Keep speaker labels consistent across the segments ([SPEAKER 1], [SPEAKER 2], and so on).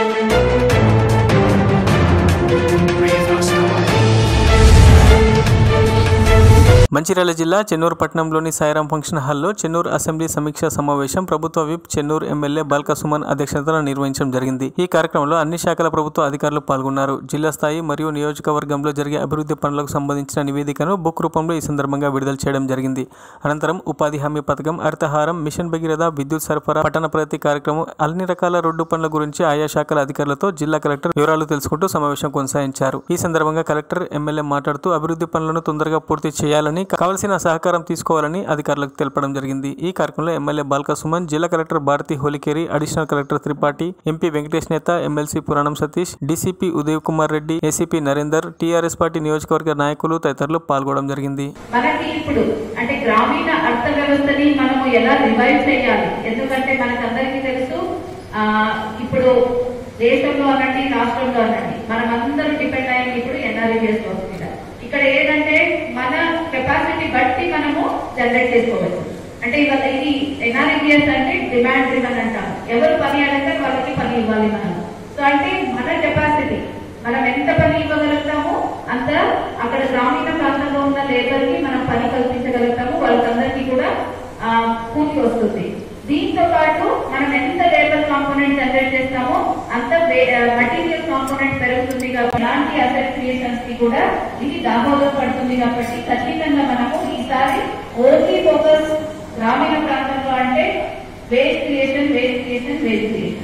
[SPEAKER 1] మంచిర్యాల జిల్లా చెన్నూరు పట్టణంలోని సాయిరాం ఫంక్షన్ హాల్లో చెన్నూరు అసెంబ్లీ సమీక్షా సమావేశం ప్రభుత్వ విప్ చెన్నూరు ఎమ్మెల్యే బాల్క సుమన్ అధ్యక్షతన నిర్వహించడం జరిగింది ఈ కార్యక్రమంలో అన్ని శాఖల ప్రభుత్వ అధికారులు పాల్గొన్నారు జిల్లా స్థాయి మరియు నియోజకవర్గంలో జరిగే అభివృద్ధి పనులకు సంబంధించిన నివేదికను బుక్ రూపంలో ఈ సందర్భంగా విడుదల చేయడం జరిగింది అనంతరం ఉపాధి హామీ పథకం హరితహారం మిషన్ భగీరథ విద్యుత్ సరఫరా పట్టణ ప్రగతి కార్యక్రమం అన్ని రకాల రోడ్డు పనుల గురించి ఆయా శాఖల అధికారులతో జిల్లా కలెక్టర్ వివరాలు తెలుసుకుంటూ సమావేశం కొనసాగించారు ఈ సందర్భంగా కలెక్టర్ ఎమ్మెల్యే మాట్లాడుతూ అభివృద్ధి పనులను తొందరగా పూర్తి చేయాలని కావలసిన సహకారం తీసుకోవాలని అధికారులకు తెలపడం జరిగింది ఈ కార్యక్రమంలో ఎమ్మెల్యే బాల్క సుమన్ జిల్లా collector Bharathi Holikeri additional collector Tripathi MP Venkatesh Netha MLC Puranam Satish DCP Uday Kumar Reddy ACP Narender TRS party నియోజకవర్గ నాయకులు తదితరులు పాల్గొనడం జరిగింది
[SPEAKER 2] మనకి ఇప్పుడు అంటే గ్రామీణ అర్థ వ్యవస్థని మనము ఎలా రివైవ్ చేయాలి ఎందుకంటే మనకందరికీ తెలుసు ఆ, ఇప్పుడు దేశంలో అనండి రాష్ట్రంలో అనండి మనం అందరం డిపెండ్ అయ్యింది ఇప్పుడు ఎన్ఆర్ఈఎస్ మీద ఇక్కడ ఏదంటే మన కెపాసిటీ బట్టి మనము జనరేట్ చేసుకోవచ్చు అంటే ఇవాళ ఇది ఎన్ఆర్ఈఎస్ అంటే డిమాండ్ డ్రివన్ అంటాం ఎవరు పని అడిగితే వాళ్ళకి పని ఇవ్వాలి మనం సో అంటే మన కెపాసిటీ మనం ఎంత పని ఇవ్వగలుగుతామో అంత అక్కడ గ్రామీణ ప్రాంతంలో ఉన్న లేబర్ కి మనం పని కల్పించగలుగుతాము వాళ్ళకందరికీ కూడా ఆ, కూలి వస్తుంది దీంతో పాటు మనం ఎంత లేబర్ కాంపోనెంట్ జనరేట్ చేస్తామో అంత మటీరియల్ కాంపోనెంట్ పెరుగుతుంది కాబట్టి ఇలాంటి అసెట్ క్రియేషన్స్ కి కూడా ఇది దాహోదపడుతుంది కాబట్టి ఖచ్చితంగా మనము ఈసారి ఓన్లీ ఫోకస్ గ్రామీణ ప్రాంతంలో అంటే waste creation waste creation waste creation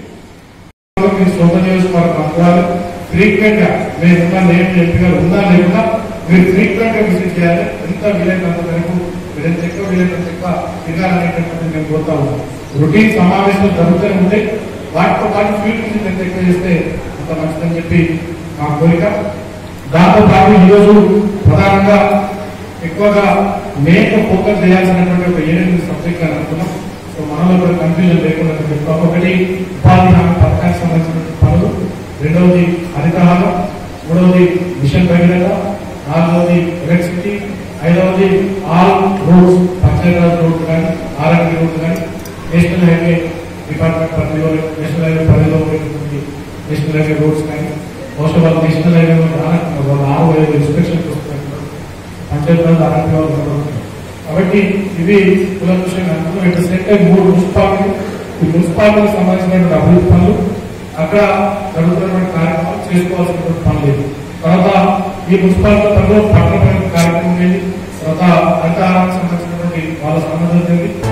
[SPEAKER 3] మీరు సొంత నియోజకవర్గం అనుకోవాలి ఫ్రీక్వెంట్ గా మీరు ఉన్న నేమ్ చెప్పిన ఉందా లేకుండా మీరు ఫ్రీక్వెంట్ గా విజిట్ చేయాలి ఎంత వీలైనంత వరకు మీరు ఎంత ఎక్కువ వీలైనంత ఎక్కువ తిరగాలనేటటువంటి నేను కోరుతా ఉన్నాను రొటీన్ సమావేశాలు జరుగుతూనే ఉంటే వాటితో పాటు ఫీల్డ్ విజిట్ ఎంత ఎక్కువ చేస్తే అంత మంచిదని చెప్పి మా కోరిక దాంతో పాటు ఈరోజు ప్రధానంగా ఎక్కువగా మెయిన్ ఫోకస్ చేయాల్సినటువంటి ఒక ఏడెనిమిది సబ్జెక్ట్ అని అనుకున్నాం సో మనలో కూడా కన్ఫ్యూజన్ లేకుండా చెప్తాం ఒకటి ఉపాధి హామీ పథకానికి సంబంధించిన పనులు రెండవది హరితహారం మూడవది మిషన్ భగీరథ నాలుగవది ఎలక్ట్రిసిటీ ఐదవది ఆల్ రోడ్స్ పంచాయతీరాజ్ రోడ్స్ కానీ ఆర్ఎంపీ రోడ్స్ కానీ నేషనల్ హైవే డిపార్ట్మెంట్ పరిధిలో నేషనల్ హైవే పరిధిలో ఉన్నటువంటి నేషనల్ హైవే రోడ్స్ కానీ బహుశా వాళ్ళు నేషనల్ హైవే వాళ్ళు ఆరు ఐదు ఇన్స్పెక్షన్ వస్తున్నారు పంచాయతీరాజ్ ఆర్ఎంపీ వాళ్ళు ఉండరు. కాబట్టి ఇవి కులకృష్ణ ఎట్ సేమ్ టైం మూడు మున్సిపాలిటీ ఈ మున్సిపాలిటీకి సంబంధించినటువంటి అభివృద్ధి పనులు అక్కడ జరుగుతున్నటువంటి కార్యక్రమాలు చేసుకోవాల్సినటువంటి పనులు ఇవి. తర్వాత ఈ మున్సిపాలిటీ పనులు పట్టణ ప్రగతి కార్యక్రమం ఏంటి తర్వాత అంతరానికి సంబంధించినటువంటి వాళ్ళ సంబంధం ఏంటి